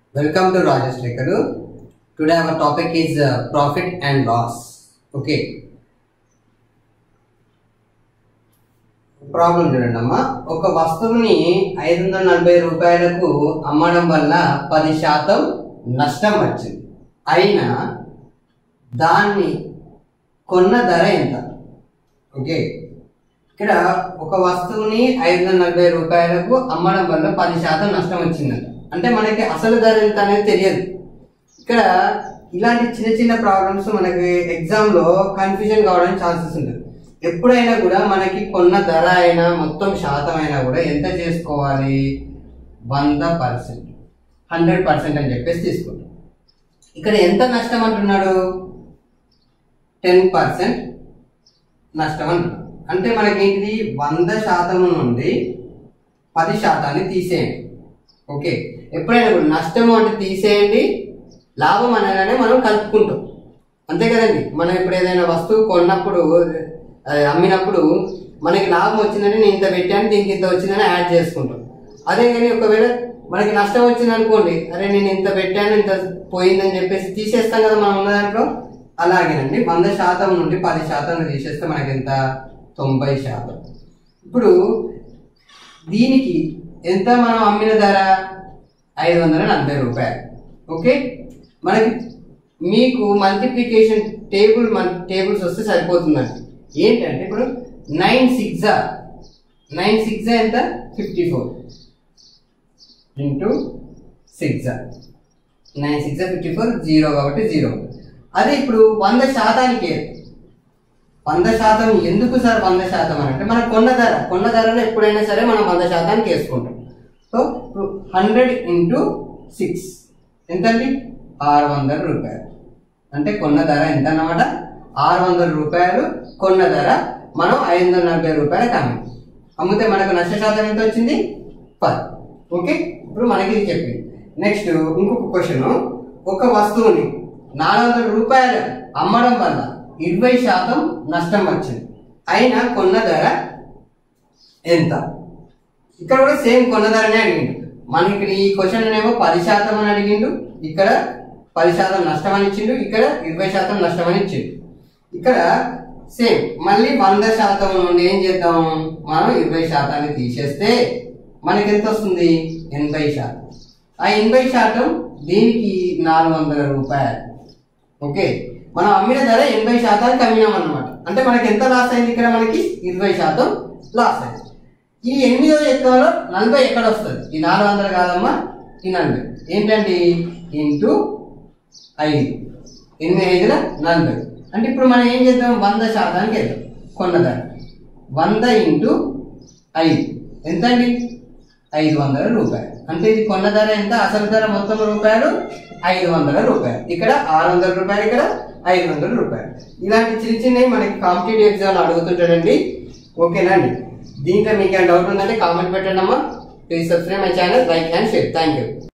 Welcome to Rajesh Lekadu. Today our topic is uh, profit and loss. Okay. Problem చూడండి అమ్మా ఒక వస్తువుని ఐదు వందల నలభై రూపాయలకు అమ్మడం వల్ల పది శాతం నష్టం వచ్చింది అయినా దాన్ని కొన్న ధర ఎంత ఓకే ఇక్కడ ఒక వస్తువుని ఐదు వందల నలభై రూపాయలకు అమ్మడం వల్ల పది శాతం నష్టం వచ్చిందంట అంటే మనకి అసలు ధర ఎంత అనేది తెలియదు ఇక్కడ ఇలాంటి చిన్న చిన్న ప్రాబ్లమ్స్ మనకి ఎగ్జామ్ లో కన్ఫ్యూజన్ కావడానికి ఛాన్సెస్ ఉంటుంది ఎప్పుడైనా కూడా మనకి కొన్న ధర అయినా మొత్తం శాతం అయినా కూడా ఎంత చేసుకోవాలి వంద పర్సెంట్ హండ్రెడ్ పర్సెంట్ అని చెప్పేసి తీసుకుంటాం ఇక్కడ ఎంత నష్టం అంటున్నాడు టెన్ పర్సెంట్ నష్టం అంటున్నాడు అంటే మనకి ఏంటిది వంద శాతం నుండి పది శాతాన్ని తీసేయండి ఓకే ఎప్పుడైనా కూడా నష్టము అంటే తీసేయండి లాభం అనగానే మనం కలుపుకుంటాం అంతే కదండి మనం ఇప్పుడు ఏదైనా వస్తువు కొన్నప్పుడు అది అమ్మినప్పుడు మనకి లాభం వచ్చిందని నేను ఇంత పెట్టాను దీనికి ఇంత వచ్చిందని యాడ్ చేసుకుంటాం అదే కానీ ఒకవేళ మనకి నష్టం వచ్చింది అనుకోండి అరే నేను ఇంత పెట్టాను ఇంత పోయిందని చెప్పేసి తీసేస్తాం కదా మనం ఉన్న దాంట్లో అలాగేనండి వంద శాతం నుండి పది శాతం తీసేస్తే మనకి ఎంత తొంభై శాతం ఇప్పుడు దీనికి ఎంత మనం అమ్మిన ధర ఐదు వందల నలభై రూపాయలు ఓకే మనకి మీకు మల్టిప్లికేషన్ టేబుల్ మన టేబుల్స్ వస్తే సరిపోతుందండి ఏంటంటే ఇప్పుడు నైన్ సిక్స్ నైన్ సిక్స్ ఎంత fifty four into six nine six fifty four zero కాబట్టి జీరో అదే ఇప్పుడు వంద శాతానికి వంద శాతం ఎందుకు సార్ వంద శాతం అని అంటే మన కొన్న ధర కొన్న ధరలో ఎప్పుడైనా సరే మనం వంద శాతానికి వేసుకుంటాం సో ఇప్పుడు హండ్రెడ్ ఇంటూ సిక్స్ ఎంతండి ఆరు వందల రూపాయలు అంటే కొన్న ధర ఎంత అన్నమాట ఆరు వందల రూపాయలు కొన్న ధర మనం ఐదు వందల నలభై రూపాయలకు అమ్మాం అమ్మితే మనకు నష్ట శాతం ఎంత వచ్చింది పది ఓకే ఇప్పుడు మనకి ఇది చెప్పింది నెక్స్ట్ ఇంకొక క్వశ్చన్ ఒక వస్తువుని నాలుగు వందల రూపాయలు అమ్మడం వల్ల ఇరవై శాతం నష్టం వచ్చింది అయినా కొన్న ధర ఎంత ఇక్కడ కూడా సేమ్ కొన్న ధరనే అడిగిండు మనకి ఇక్కడ ఈ క్వశ్చన్ ఏమో పది శాతం అని అడిగిండు ఇక్కడ పది శాతం నష్టం అని ఇచ్చిండు ఇక్కడ ఇరవై శాతం నష్టం అని ఇచ్చిండు ఇక్కడ సేమ్ మళ్ళీ వంద శాతం నుండి ఏం చేద్దాం మనం ఇరవై శాతాన్ని తీసేస్తే మనకి ఎంత వస్తుంది ఎనభై శాతం ఆ ఎనభై శాతం దీనికి నాలుగు వందల రూపాయలు ఓకే మనం అమ్మిన ధర ఎనభై శాతానికి అమ్మినాం అనమాట అంటే మనకి ఎంత లాస్ అయింది ఇక్కడ మనకి ఇరవై శాతం లాస్ అయింది ఈ ఎనిమిదో ఎక్కడో నలభై ఎక్కడ వస్తుంది ఈ నాలుగు వందలు కాదమ్మా ఈ నలభై ఏంటండి ఇంటూ ఐదు ఎనిమిది ఐదుల నలభై అంటే ఇప్పుడు మనం ఏం చేద్దాం వంద శాతానికి వెళ్దాం కొన్న ధర వంద ఇంటూ ఐదు ఎంత అండి ఐదు వందల రూపాయలు అంటే ఇది కొన్న ధర ఎంత అసలు ధర మొత్తం రూపాయలు ఐదు వందల రూపాయలు ఇక్కడ ఆరు వందల రూపాయలు ఇక్కడ ఐదు వందల రూపాయలు ఇలాంటి చిన్న చిన్నవి మనకి కాంపిటేటివ్ ఎగ్జామ్ అడుగుతుంటాడండి ఓకేనా అండి దీంట్లో మీకు ఏమైనా డౌట్ ఉందంటే కామెంట్ పెట్టండి అమ్మా please subscribe my channel like and share thank you